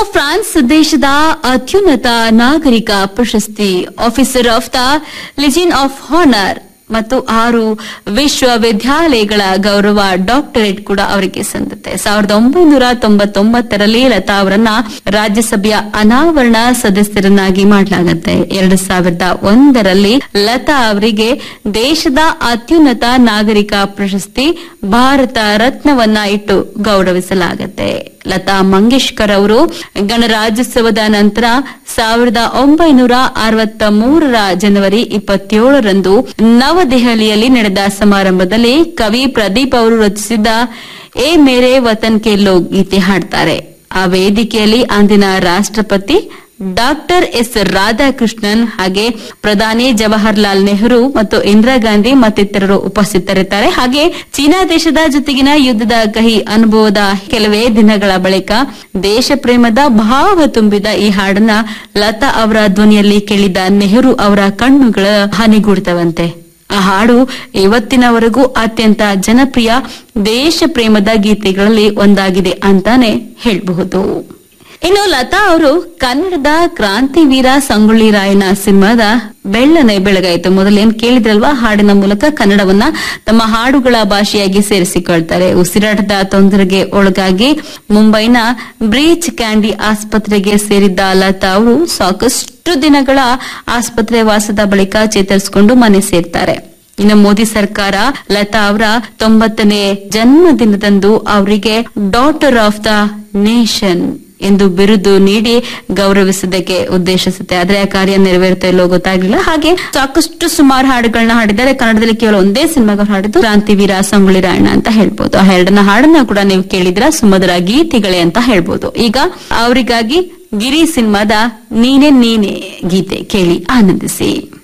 France ದೇಶದ ಅತ್ಯುನ್ನತ ನಾಗರಿಕ ಪ್ರಶಸ್ತಿ officer of the legion of honour ಮತ್ತು ಆರು ವಿಶ್ವವಿದ್ಯಾಲಯಗಳ ಗೌರವ ಡಾಕ್ಟರೇಟ್ ಕೂಡ ಅವರಿಗೆ ಸಂದಿದೆ ಸಾವಿರದ ಒಂಬೈನೂರ ತೊಂಬತ್ತೊಂಬತ್ತರಲ್ಲಿ ಲತಾ ಅವರನ್ನ ರಾಜ್ಯಸಭೆಯ ಅನಾವರಣ ಸದಸ್ಯರನ್ನಾಗಿ ಮಾಡಲಾಗುತ್ತೆ ಎರಡು ಸಾವಿರದ ಒಂದರಲ್ಲಿ ಲತಾ ಅವರಿಗೆ ದೇಶದ ಅತ್ಯುನ್ನತ ನಾಗರಿಕ ಪ್ರಶಸ್ತಿ ಭಾರತ ರತ್ನವನ್ನ ಇಟ್ಟು ಗೌರವಿಸಲಾಗುತ್ತೆ ಲತಾ ಮಂಗೇಶ್ಕರ್ ಅವರು ಗಣರಾಜ್ಯೋತ್ಸವದ ನಂತರ ಸಾವಿರದ ಒಂಬೈನೂರ ಅರವತ್ತ ಮೂರರ ಜನವರಿ ಇಪ್ಪತ್ತೇಳರಂದು ನವದೆಹಲಿಯಲ್ಲಿ ನಡೆದ ಸಮಾರಂಭದಲ್ಲಿ ಕವಿ ಪ್ರದೀಪ್ ಅವರು ರಚಿಸಿದ್ದ ಎ ಮೇರೆ ವತನ್ ಕೆ ಲೋಗ್ ಗೀತೆ ಹಾಡ್ತಾರೆ ಆ ವೇದಿಕೆಯಲ್ಲಿ ಅಂದಿನ ರಾಷ್ಟ್ರಪತಿ ಡಾಕ್ಟರ್ ಎಸ್ ರಾಧಾಕೃಷ್ಣನ್ ಹಾಗೆ ಪ್ರಧಾನಿ ಜವಾಹರ್ಲಾಲ್ ನೆಹರು ಮತ್ತು ಇಂದಿರಾ ಗಾಂಧಿ ಮತ್ತಿತರರು ಉಪಸ್ಥಿತರಿದ್ದಾರೆ ಹಾಗೆ ಚೀನಾ ದೇಶದ ಜೊತೆಗಿನ ಯುದ್ಧದ ಕಹಿ ಅನುಭವದ ಕೆಲವೇ ದಿನಗಳ ಬಳಿಕ ದೇಶ ಪ್ರೇಮದ ಭಾವ ತುಂಬಿದ ಈ ಹಾಡನ್ನ ಲತಾ ಅವರ ಧ್ವನಿಯಲ್ಲಿ ಕೇಳಿದ ನೆಹರು ಅವರ ಕಣ್ಣುಗಳ ಹಾನಿಗೂಡ್ತವಂತೆ ಆ ಹಾಡು ಇವತ್ತಿನವರೆಗೂ ಅತ್ಯಂತ ಜನಪ್ರಿಯ ದೇಶ ಪ್ರೇಮದ ಗೀತೆಗಳಲ್ಲಿ ಒಂದಾಗಿದೆ ಅಂತಾನೆ ಹೇಳಬಹುದು ಇನ್ನು ಲತಾ ಅವರು ಕನ್ನಡದ ಕ್ರಾಂತಿವೀರ ಸಂಗೊಳ್ಳಿ ರಾಯಣ್ಣ ಸಿನಿಮಾದ ಬೆಳ್ಳನೆ ಬೆಳಗಾಯಿತು ಮೊದಲೇನ್ ಕೇಳಿದ್ರಲ್ವಾ ಹಾಡಿನ ಮೂಲಕ ಕನ್ನಡವನ್ನ ತಮ್ಮ ಹಾಡುಗಳ ಭಾಷೆಯಾಗಿ ಸೇರಿಸಿಕೊಳ್ತಾರೆ ಉಸಿರಾಟದ ತೊಂದರೆಗೆ ಒಳಗಾಗಿ ಮುಂಬೈನ ಬ್ರೀಚ್ ಕ್ಯಾಂಡಿ ಆಸ್ಪತ್ರೆಗೆ ಸೇರಿದ್ದ ಲತಾ ಅವರು ಸಾಕಷ್ಟು ದಿನಗಳ ಆಸ್ಪತ್ರೆ ವಾಸದ ಬಳಿಕ ಚೇತರಿಸಿಕೊಂಡು ಮನೆ ಸೇರ್ತಾರೆ ಇನ್ನು ಮೋದಿ ಸರ್ಕಾರ ಲತಾ ಅವರ ತೊಂಬತ್ತನೇ ಜನ್ಮದಿನದಂದು ಅವರಿಗೆ ಡಾಟರ್ ಆಫ್ ದ ನೇಷನ್ ಎಂದು ಬಿರುದು ನೀಡಿ ಗೌರವಿಸೋದಕ್ಕೆ ಉದ್ದೇಶಿಸುತ್ತೆ ಆದ್ರೆ ಆ ಕಾರ್ಯ ನೆರವೇರುತ್ತಾ ಇಲ್ಲೋ ಗೊತ್ತಾಗ್ಲಿಲ್ಲ ಹಾಗೆ ಸಾಕಷ್ಟು ಸುಮಾರು ಹಾಡುಗಳನ್ನ ಹಾಡಿದ್ದಾರೆ ಕನ್ನಡದಲ್ಲಿ ಕೇವಲ ಒಂದೇ ಸಿನಿಮಾಗಳು ಹಾಡಿದ್ದು ಕ್ರಾಂತಿವೀರ ಸಂಗೊಳ್ಳಿ ರಾಯಣ್ಣ ಅಂತ ಹೇಳ್ಬೋದು ಆ ಎರಡನ್ನ ಹಾಡನ್ನ ಕೂಡ ನೀವು ಕೇಳಿದ್ರ ಸುಮಧುರ ಗೀತೆಗಳೇ ಅಂತ ಹೇಳ್ಬೋದು ಈಗ ಅವರಿಗಾಗಿ ಗಿರಿ ಸಿನಿಮಾದ ನೀನೆ ನೀನೆ ಗೀತೆ ಕೇಳಿ ಆನಂದಿಸಿ